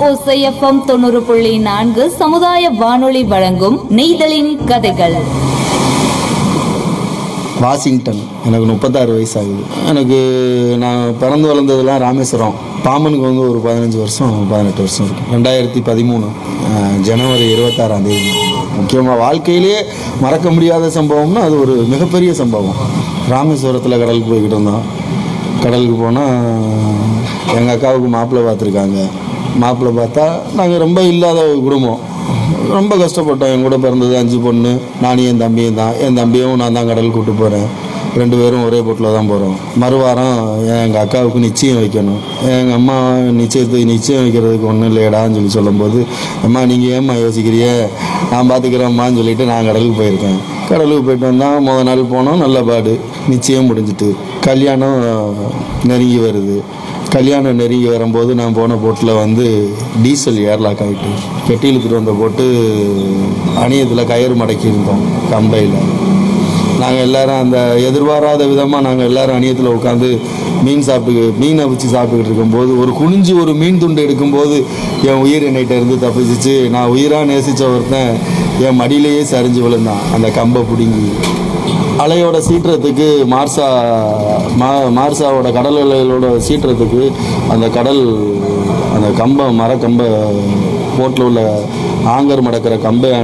ஓசைஎஃப்எம் தொண்ணூறு புள்ளி நான்கு சமுதாய வானொலி வழங்கும் நெய்தலின் கதைகள் வாஷிங்டன் எனக்கு முப்பத்தாறு வயசு ஆகுது எனக்கு நான் பிறந்து வளர்ந்ததெல்லாம் ராமேஸ்வரம் பாம்பனுக்கு வந்து ஒரு பதினஞ்சு வருஷம் பதினெட்டு வருஷம் இருக்கு ரெண்டாயிரத்தி பதிமூணு அஹ், ஜனவரி இருபத்தாறாம் தேதி முக்கியமாக வாழ்க்கையிலேயே மறக்க முடியாத சம்பவம்னா அது ஒரு மிகப்பெரிய சம்பவம் ராமேஸ்வரத்தில் கடலுக்கு போய்கிட்டு இருந்தோம் கடலுக்கு போனால் எங்கள் அக்காவுக்கு மாப்பிள்ளை பார்த்துருக்காங்க மாப்பிள்ளை பார்த்தா நாங்கள் ரொம்ப இல்லாத ஒரு குடும்பம் ரொம்ப கஷ்டப்பட்டோம் என் கூட பிறந்தது அஞ்சு பொண்ணு நானும் என் தம்பியும் தான் என் தம்பியும் நான் தான் கடல் கூட்டு போகிறேன் ரெண்டு பேரும் ஒரே போட்டில் தான் போகிறோம் மறுவாரம் எங்கள் அக்காவுக்கு நிச்சயம் வைக்கணும் எங்கள் அம்மா நிச்சயத்துக்கு நிச்சயம் வைக்கிறதுக்கு ஒன்றும் இல்லையடான்னு சொல்லி சொல்லும்போது அம்மா நீங்கள் ஏம்மா யோசிக்கிறிய நான் பார்த்துக்கிறேம்மான்னு சொல்லிட்டு நான் கடலுக்கு போயிருக்கேன் கடலுக்கு போயிட்டு வந்தால் முத நாள் போனோம் நல்ல பாடு நிச்சயம் முடிஞ்சிட்டு கல்யாணம் நெருங்கி வருது கல்யாணம் நெருங்கி வரும்போது நான் போன போட்டில் வந்து டீசல் ஏர்லாக் ஆகிட்டு கெட்டி இழுத்துட்டு வந்த போட்டு அணியத்தில் கயிறு மடக்கி இருந்தோம் கம்பையில் நாங்கள் எல்லாரும் அந்த எதிர்பாராத விதமாக நாங்கள் எல்லாரும் அணியத்தில் உட்காந்து மீன் சாப்பிட்டு மீனை வச்சு சாப்பிட்டுக்கிட்டு இருக்கும்போது ஒரு குனிஞ்சு ஒரு மீன் துண்டு எடுக்கும்போது என் உயிர் என்னைட்ட இருந்து தப்பிச்சிச்சு நான் உயிராக நேசித்த ஒருத்தன் என் மடியிலேயே சரிஞ்சு விழுந்தான் அந்த கம்பை பிடுங்கி அலையோட சீற்றத்துக்கு மார்சா மா மார்சாவோட கடல் அலைகளோட சீற்றத்துக்கு அந்த கடல் அந்த கம்பை மரக்கம்பை போட்டில் உள்ள ஆங்கர் மடக்கிற கம்பை